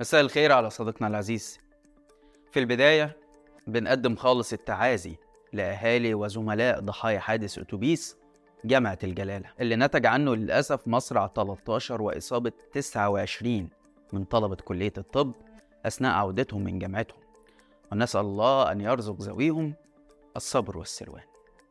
مساء الخير على صديقنا العزيز في البداية بنقدم خالص التعازي لأهالي وزملاء ضحايا حادث أتوبيس جامعة الجلالة اللي نتج عنه للأسف مصرع 13 وإصابة 29 من طلبة كلية الطب أثناء عودتهم من جامعتهم ونسأل الله أن يرزق ذويهم الصبر والسلوان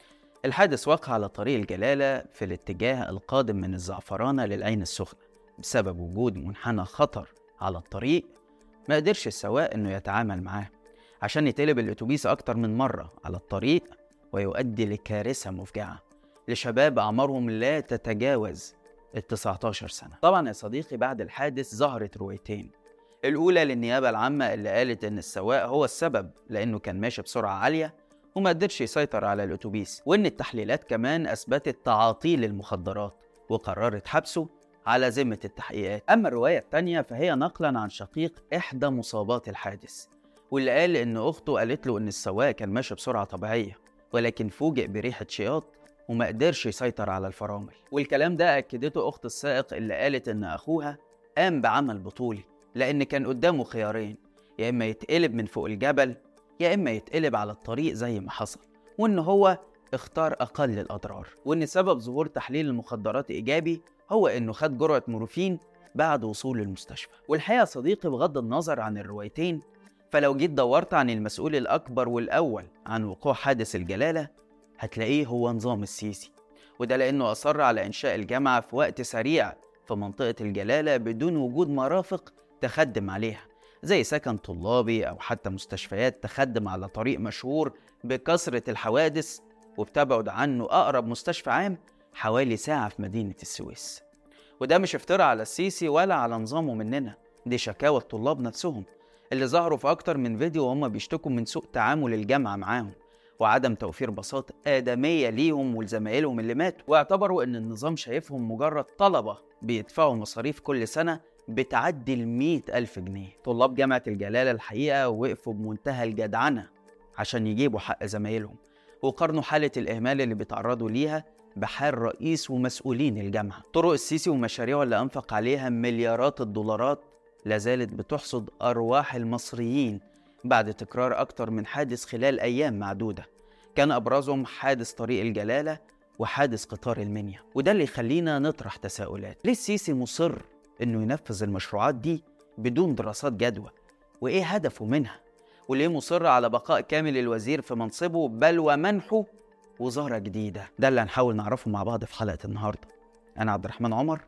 الحادث وقع على طريق الجلالة في الاتجاه القادم من الزعفرانة للعين السخنة بسبب وجود منحنى خطر على الطريق ما قدرش السواق انه يتعامل معاه عشان يتقلب الاتوبيس اكتر من مرة على الطريق ويؤدي لكارثة مفجعة لشباب اعمارهم لا تتجاوز ال 19 سنة طبعا يا صديقي بعد الحادث ظهرت روايتين الأولى للنيابة العامة اللي قالت إن السواق هو السبب لأنه كان ماشي بسرعة عالية وما قدرش يسيطر على الأتوبيس وإن التحليلات كمان أثبتت تعاطيه للمخدرات وقررت حبسه على ذمة التحقيقات أما الرواية التانية فهي نقلا عن شقيق إحدى مصابات الحادث واللي قال إن أخته قالت له إن السواق كان ماشي بسرعة طبيعية ولكن فوجئ بريحة شياط وما قدرش يسيطر على الفرامل والكلام ده أكدته أخت السائق اللي قالت إن أخوها قام بعمل بطولي لأن كان قدامه خيارين يا إما يتقلب من فوق الجبل يا إما يتقلب على الطريق زي ما حصل وإن هو اختار أقل الأضرار وإن سبب ظهور تحليل المخدرات إيجابي هو إنه خد جرعة مورفين بعد وصوله المستشفى والحقيقة صديقي بغض النظر عن الروايتين فلو جيت دورت عن المسؤول الأكبر والأول عن وقوع حادث الجلالة هتلاقيه هو نظام السيسي وده لأنه أصر على إنشاء الجامعة في وقت سريع في منطقة الجلالة بدون وجود مرافق تخدم عليها زي سكن طلابي أو حتى مستشفيات تخدم على طريق مشهور بكثرة الحوادث وبتبعد عنه أقرب مستشفى عام حوالي ساعة في مدينة السويس وده مش افتراء على السيسي ولا على نظامه مننا دي شكاوى الطلاب نفسهم اللي ظهروا في أكتر من فيديو وهم بيشتكوا من سوء تعامل الجامعة معاهم وعدم توفير بساطة آدمية ليهم ولزمايلهم اللي ماتوا واعتبروا إن النظام شايفهم مجرد طلبة بيدفعوا مصاريف كل سنة بتعدي ال ألف جنيه طلاب جامعة الجلالة الحقيقة وقفوا بمنتهى الجدعنة عشان يجيبوا حق زمايلهم وقارنوا حالة الإهمال اللي بيتعرضوا ليها بحال رئيس ومسؤولين الجامعة طرق السيسي ومشاريعه اللي أنفق عليها مليارات الدولارات لازالت بتحصد أرواح المصريين بعد تكرار أكتر من حادث خلال أيام معدودة كان أبرزهم حادث طريق الجلالة وحادث قطار المنيا وده اللي يخلينا نطرح تساؤلات ليه السيسي مصر إنه ينفذ المشروعات دي بدون دراسات جدوى وإيه هدفه منها وليه مصر على بقاء كامل الوزير في منصبه بل ومنحه وزارة جديدة ده اللي هنحاول نعرفه مع بعض في حلقة النهاردة أنا عبد الرحمن عمر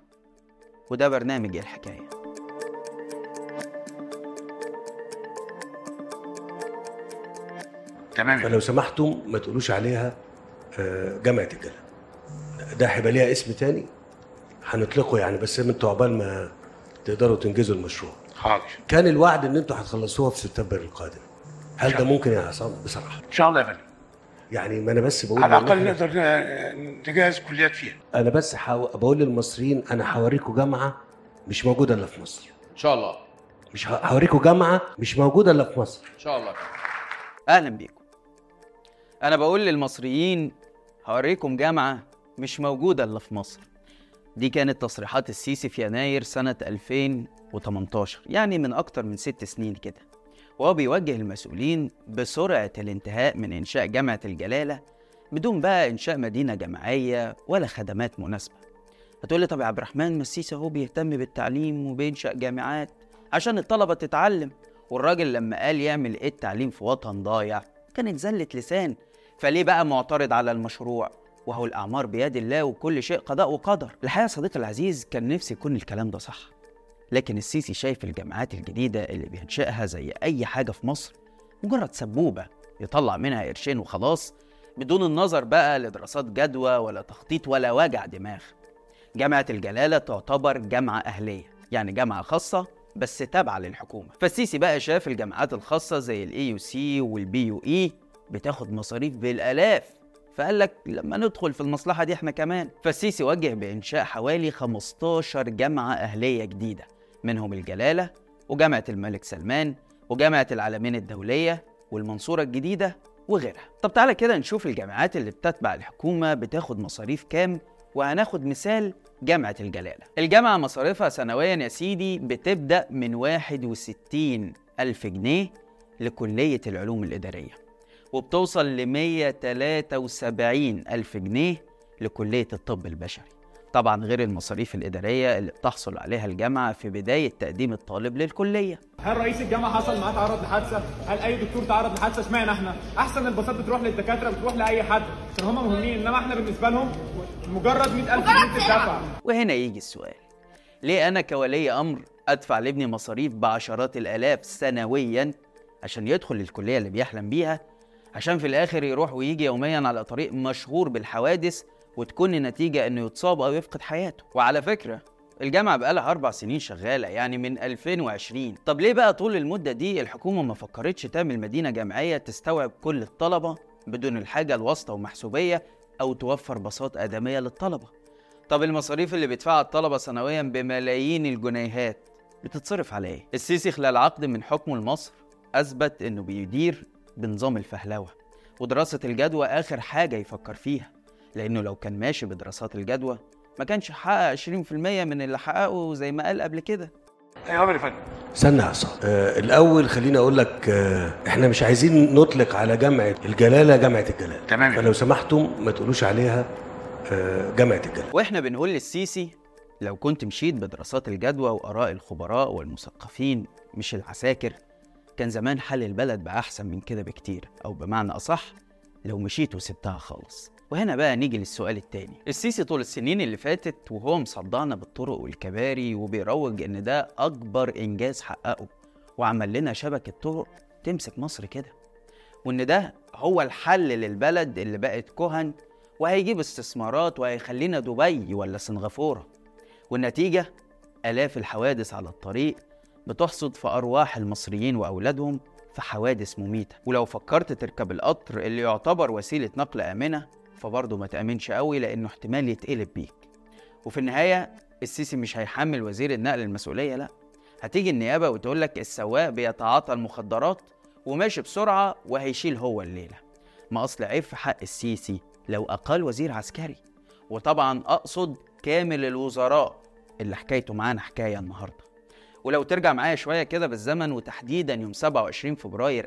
وده برنامج إيه الحكاية تمام فلو سمحتم ما تقولوش عليها آه، جامعة الجلالة ده هيبقى ليها اسم تاني هنطلقه يعني بس انتوا عقبال ما تقدروا تنجزوا المشروع حاضر كان الوعد ان انتوا هتخلصوها في سبتمبر القادم هل ده ممكن يا عصام بصراحة ان شاء الله يا فندم يعني ما انا بس بقول على إن الاقل إحنا- نقدر ن- نجهز كليات فيها انا بس حاو... بقول للمصريين انا هوريكم جامعة مش موجودة الا في مصر ان شاء الله مش ه- هوريكم جامعة مش موجودة الا في مصر ان شاء الله أهلا بيكم أنا بقول للمصريين هوريكم جامعة مش موجودة إلا في مصر دي كانت تصريحات السيسي في يناير سنة 2018 يعني من أكتر من ست سنين كده وهو بيوجه المسؤولين بسرعة الانتهاء من إنشاء جامعة الجلالة بدون بقى إنشاء مدينة جامعية ولا خدمات مناسبة هتقولي طب يا عبد الرحمن ما السيسي هو بيهتم بالتعليم وبينشأ جامعات عشان الطلبة تتعلم والراجل لما قال يعمل ايه التعليم في وطن ضايع كانت زلة لسان فليه بقى معترض على المشروع وهو الأعمار بيد الله وكل شيء قضاء وقدر الحقيقة صديقي العزيز كان نفسي يكون الكلام ده صح لكن السيسي شايف الجامعات الجديدة اللي بينشئها زي أي حاجة في مصر مجرد سبوبة يطلع منها قرشين وخلاص بدون النظر بقى لدراسات جدوى ولا تخطيط ولا وجع دماغ جامعة الجلالة تعتبر جامعة أهلية يعني جامعة خاصة بس تابعة للحكومة فالسيسي بقى شاف الجامعات الخاصة زي الاي يو سي والبي يو اي بتاخد مصاريف بالآلاف فقال لك لما ندخل في المصلحة دي احنا كمان فالسيسي وجه بإنشاء حوالي 15 جامعة أهلية جديدة منهم الجلالة وجامعة الملك سلمان وجامعة العالمين الدولية والمنصورة الجديدة وغيرها طب تعالى كده نشوف الجامعات اللي بتتبع الحكومة بتاخد مصاريف كام وهناخد مثال جامعة الجلالة الجامعة مصاريفها سنويا يا سيدي بتبدأ من 61 ألف جنيه لكلية العلوم الإدارية وبتوصل ل 173 ألف جنيه لكلية الطب البشري طبعا غير المصاريف الإدارية اللي بتحصل عليها الجامعة في بداية تقديم الطالب للكلية هل رئيس الجامعه حصل معاه تعرض لحادثه؟ هل اي دكتور تعرض لحادثه؟ اشمعنى احنا؟ احسن الباصات بتروح للدكاتره بتروح لاي حد عشان هم مهمين انما احنا بالنسبه لهم مجرد 100000 جنيه بتدفع وهنا يجي السؤال ليه أنا كولي أمر أدفع لابني مصاريف بعشرات الآلاف سنويا عشان يدخل الكلية اللي بيحلم بيها عشان في الآخر يروح ويجي يوميا على طريق مشهور بالحوادث وتكون النتيجة إنه يتصاب أو يفقد حياته وعلى فكرة الجامعة بقالها أربع سنين شغالة يعني من 2020 طب ليه بقى طول المدة دي الحكومة ما فكرتش تعمل مدينة جامعية تستوعب كل الطلبة بدون الحاجة الواسطة ومحسوبية أو توفر باصات آدمية للطلبة طب المصاريف اللي بيدفعها الطلبة سنويا بملايين الجنيهات بتتصرف على ايه؟ السيسي خلال عقد من حكمه لمصر أثبت إنه بيدير بنظام الفهلوة ودراسة الجدوى آخر حاجة يفكر فيها لأنه لو كان ماشي بدراسات الجدوى ما كانش حقق 20% من اللي حققه زي ما قال قبل كده ايوه يا فندم استنى يا عصام آه الاول خليني اقول لك آه احنا مش عايزين نطلق على جامعه الجلاله جامعه الجلاله تمام. فلو سمحتم ما تقولوش عليها آه جامعه الجلاله واحنا بنقول للسيسي لو كنت مشيت بدراسات الجدوى وآراء الخبراء والمثقفين مش العساكر كان زمان حل البلد بقى أحسن من كده بكتير أو بمعنى أصح لو مشيت وسبتها خالص وهنا بقى نيجي للسؤال التاني السيسي طول السنين اللي فاتت وهو مصدعنا بالطرق والكباري وبيروج إن ده أكبر إنجاز حققه وعمل لنا شبكة طرق تمسك مصر كده وإن ده هو الحل للبلد اللي بقت كهن وهيجيب استثمارات وهيخلينا دبي ولا سنغافورة والنتيجة آلاف الحوادث على الطريق بتحصد في أرواح المصريين وأولادهم في حوادث مميتة ولو فكرت تركب القطر اللي يعتبر وسيلة نقل آمنة فبرضه ما تأمنش قوي لأنه احتمال يتقلب بيك وفي النهاية السيسي مش هيحمل وزير النقل المسؤولية لا هتيجي النيابة وتقول لك السواق بيتعاطى المخدرات وماشي بسرعة وهيشيل هو الليلة ما أصل عيب في حق السيسي لو أقال وزير عسكري وطبعا أقصد كامل الوزراء اللي حكايته معانا حكاية النهاردة ولو ترجع معايا شوية كده بالزمن وتحديدا يوم 27 فبراير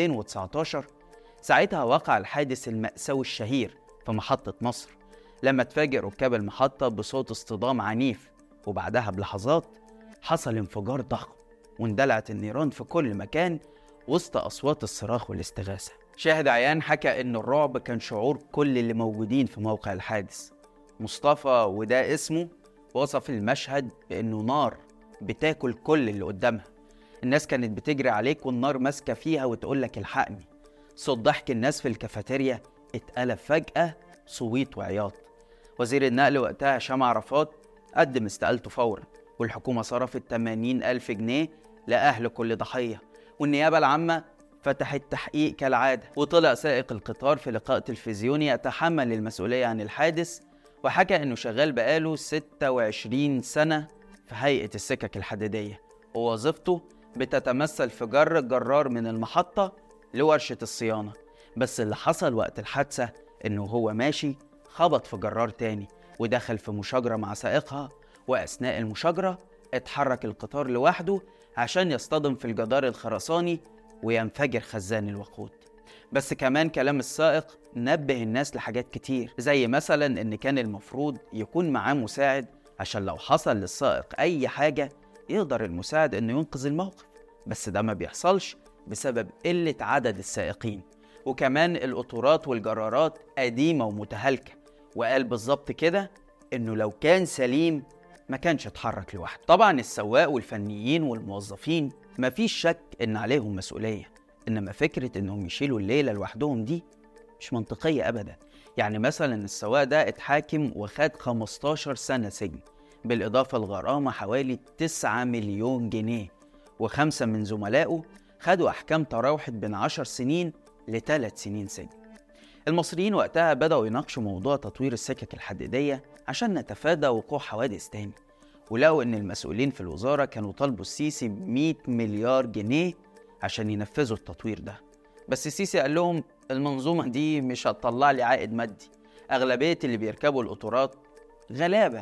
2019 ساعتها وقع الحادث المأساوي الشهير في محطة مصر لما تفاجئ ركاب المحطة بصوت اصطدام عنيف وبعدها بلحظات حصل انفجار ضخم واندلعت النيران في كل مكان وسط أصوات الصراخ والاستغاثة شاهد عيان حكى إن الرعب كان شعور كل اللي موجودين في موقع الحادث مصطفى وده اسمه وصف المشهد بإنه نار بتاكل كل اللي قدامها الناس كانت بتجري عليك والنار ماسكة فيها وتقولك الحقني صوت ضحك الناس في الكافيتيريا اتقلب فجأة صويت وعياط وزير النقل وقتها هشام عرفات قدم استقالته فورا والحكومة صرفت 80 ألف جنيه لأهل كل ضحية والنيابة العامة فتحت تحقيق كالعادة وطلع سائق القطار في لقاء تلفزيوني يتحمل المسؤولية عن الحادث وحكى إنه شغال بقاله 26 سنة في هيئة السكك الحديدية ووظيفته بتتمثل في جر الجرار من المحطة لورشة الصيانة بس اللي حصل وقت الحادثة إنه هو ماشي خبط في جرار تاني ودخل في مشاجرة مع سائقها وأثناء المشاجرة اتحرك القطار لوحده عشان يصطدم في الجدار الخرساني وينفجر خزان الوقود بس كمان كلام السائق نبه الناس لحاجات كتير زي مثلا ان كان المفروض يكون معاه مساعد عشان لو حصل للسائق اي حاجة يقدر المساعد انه ينقذ الموقف بس ده ما بيحصلش بسبب قلة عدد السائقين وكمان القطورات والجرارات قديمة ومتهالكة وقال بالظبط كده انه لو كان سليم ما كانش اتحرك لوحده طبعا السواق والفنيين والموظفين مفيش شك ان عليهم مسؤولية انما فكرة انهم يشيلوا الليلة لوحدهم دي مش منطقية ابدا يعني مثلا السواق ده اتحاكم وخد 15 سنة سجن بالإضافة لغرامة حوالي 9 مليون جنيه وخمسة من زملائه خدوا أحكام تراوحت بين 10 سنين لثلاث سنين سجن المصريين وقتها بدأوا يناقشوا موضوع تطوير السكك الحديدية عشان نتفادى وقوع حوادث تاني ولقوا إن المسؤولين في الوزارة كانوا طالبوا السيسي 100 مليار جنيه عشان ينفذوا التطوير ده بس السيسي قال لهم المنظومة دي مش هتطلع لي عائد مادي أغلبية اللي بيركبوا القطارات غلابة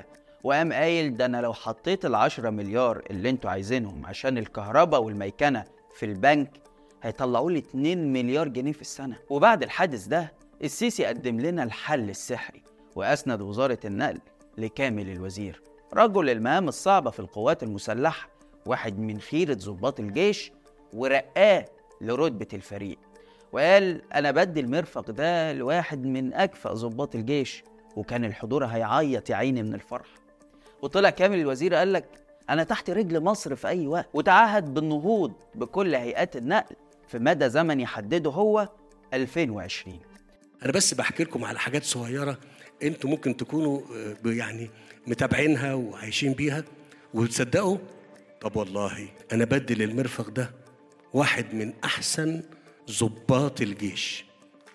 وقام قايل ده انا لو حطيت العشرة مليار اللي انتوا عايزينهم عشان الكهرباء والميكنة في البنك هيطلعوا لي 2 مليار جنيه في السنة وبعد الحادث ده السيسي قدم لنا الحل السحري وأسند وزارة النقل لكامل الوزير رجل المهام الصعبة في القوات المسلحة واحد من خيرة ضباط الجيش ورقاه لرتبة الفريق وقال أنا بدي المرفق ده لواحد من أكفأ ضباط الجيش وكان الحضور هيعيط يا عيني من الفرح وطلع كامل الوزير قال لك أنا تحت رجل مصر في أي وقت وتعهد بالنهوض بكل هيئات النقل في مدى زمن يحدده هو 2020 انا بس بحكي لكم على حاجات صغيره انتوا ممكن تكونوا آه، ب- يعني متابعينها وعايشين بيها وتصدقوا طب والله انا بدي للمرفق ده واحد من احسن ضباط الجيش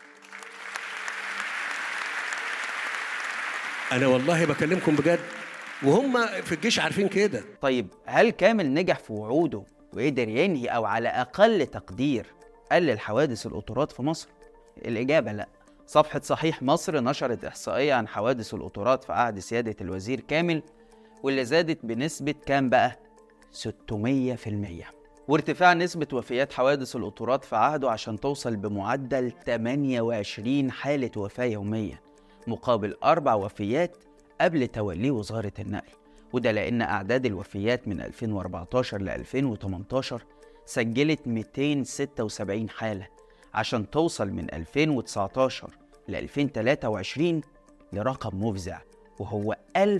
انا والله بكلمكم بجد وهم في الجيش عارفين كده طيب هل كامل نجح في وعوده وقدر ينهي أو على أقل تقدير قلل حوادث القطورات في مصر؟ الإجابة لأ صفحة صحيح مصر نشرت إحصائية عن حوادث القطورات في عهد سيادة الوزير كامل واللي زادت بنسبة كام بقى؟ 600% وارتفاع نسبة وفيات حوادث القطورات في عهده عشان توصل بمعدل 28 حالة وفاة يوميا مقابل أربع وفيات قبل توليه وزارة النقل وده لأن أعداد الوفيات من 2014 ل 2018 سجلت 276 حالة عشان توصل من 2019 ل 2023 لرقم مفزع وهو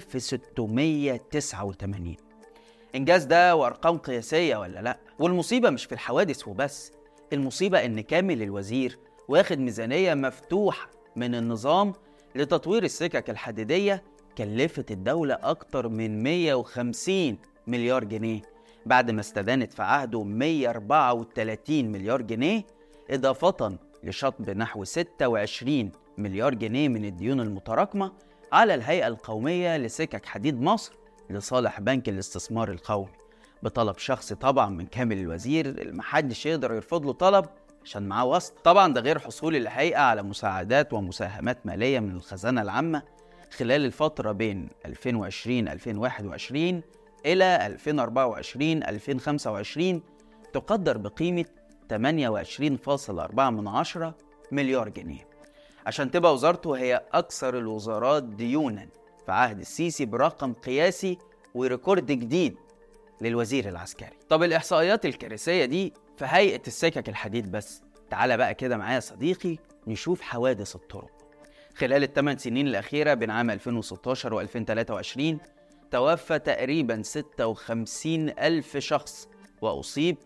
1689 إنجاز ده وأرقام قياسية ولا لأ؟ والمصيبة مش في الحوادث وبس المصيبة إن كامل الوزير واخد ميزانية مفتوحة من النظام لتطوير السكك الحديدية كلفت الدولة أكتر من 150 مليار جنيه بعد ما استدانت في عهده 134 مليار جنيه إضافة لشطب نحو 26 مليار جنيه من الديون المتراكمة على الهيئة القومية لسكك حديد مصر لصالح بنك الاستثمار القومي بطلب شخصي طبعا من كامل الوزير اللي محدش يقدر يرفض له طلب عشان معاه واسطة طبعا ده غير حصول الهيئة على مساعدات ومساهمات مالية من الخزانة العامة خلال الفترة بين 2020-2021 إلى 2024-2025 تقدر بقيمة 28.4 من عشرة مليار جنيه عشان تبقى وزارته هي أكثر الوزارات ديونا في عهد السيسي برقم قياسي وريكورد جديد للوزير العسكري طب الإحصائيات الكارثية دي في هيئة السكك الحديد بس تعال بقى كده معايا يا صديقي نشوف حوادث الطرق خلال الثمان سنين الأخيرة بين عام 2016 و 2023 توفى تقريبا 56 ألف شخص وأصيب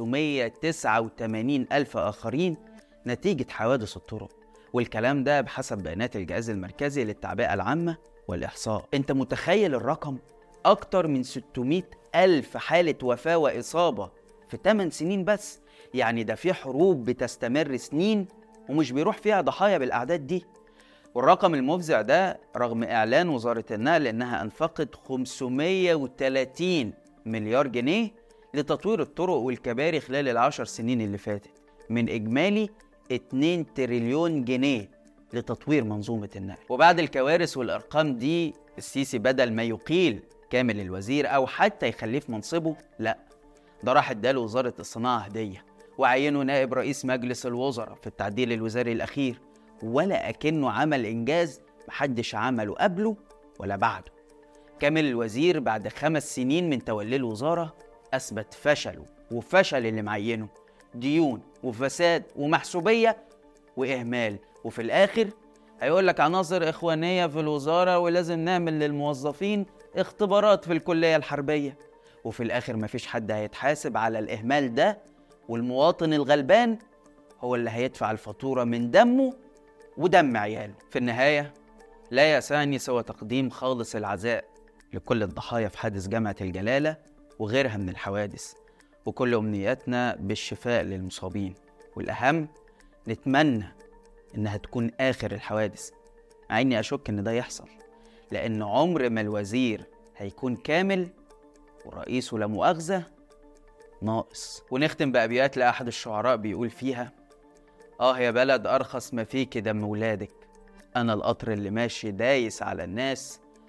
589 ألف آخرين نتيجة حوادث الطرق والكلام ده بحسب بيانات الجهاز المركزي للتعبئة العامة والإحصاء أنت متخيل الرقم؟ أكتر من 600 ألف حالة وفاة وإصابة في 8 سنين بس يعني ده في حروب بتستمر سنين ومش بيروح فيها ضحايا بالأعداد دي والرقم المفزع ده رغم إعلان وزارة النقل إنها أنفقت 530 مليار جنيه لتطوير الطرق والكباري خلال العشر سنين اللي فاتت من إجمالي 2 تريليون جنيه لتطوير منظومة النقل وبعد الكوارث والأرقام دي السيسي بدل ما يقيل كامل الوزير أو حتى يخليه في منصبه لا ده راح اداله وزارة الصناعة هدية وعينه نائب رئيس مجلس الوزراء في التعديل الوزاري الأخير ولا أكنه عمل إنجاز محدش عمله قبله ولا بعده كامل الوزير بعد خمس سنين من توليه الوزارة أثبت فشله وفشل اللي معينه ديون وفساد ومحسوبية وإهمال وفي الآخر هيقول لك عناصر إخوانية في الوزارة ولازم نعمل للموظفين اختبارات في الكلية الحربية وفي الآخر مفيش حد هيتحاسب على الإهمال ده والمواطن الغلبان هو اللي هيدفع الفاتورة من دمه ودم عياله في النهاية لا يسعني سوى تقديم خالص العزاء لكل الضحايا في حادث جامعة الجلالة وغيرها من الحوادث وكل أمنياتنا بالشفاء للمصابين والأهم نتمنى إنها تكون آخر الحوادث مع إني أشك إن ده يحصل لأن عمر ما الوزير هيكون كامل ورئيسه لا مؤاخذة ناقص ونختم بأبيات لأحد الشعراء بيقول فيها آه يا بلد أرخص ما فيك دم ولادك أنا القطر اللي ماشي دايس على الناس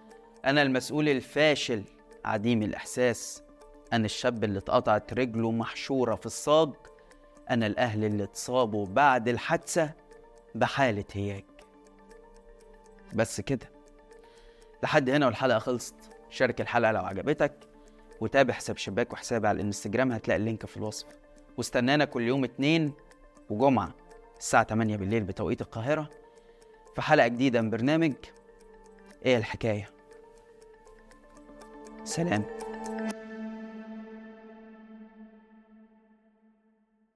أنا المسؤول الفاشل عديم الإحساس أنا الشاب اللي اتقطعت رجله محشورة في الصاج أنا الأهل اللي اتصابوا بعد الحادثة بحالة هياج بس كده لحد هنا والحلقة خلصت شارك الحلقة لو عجبتك وتابع حساب شباك وحسابي على الانستجرام هتلاقي اللينك في الوصف واستنانا كل يوم اتنين وجمعة الساعة 8 بالليل بتوقيت القاهرة في حلقة جديدة من برنامج ايه الحكاية سلام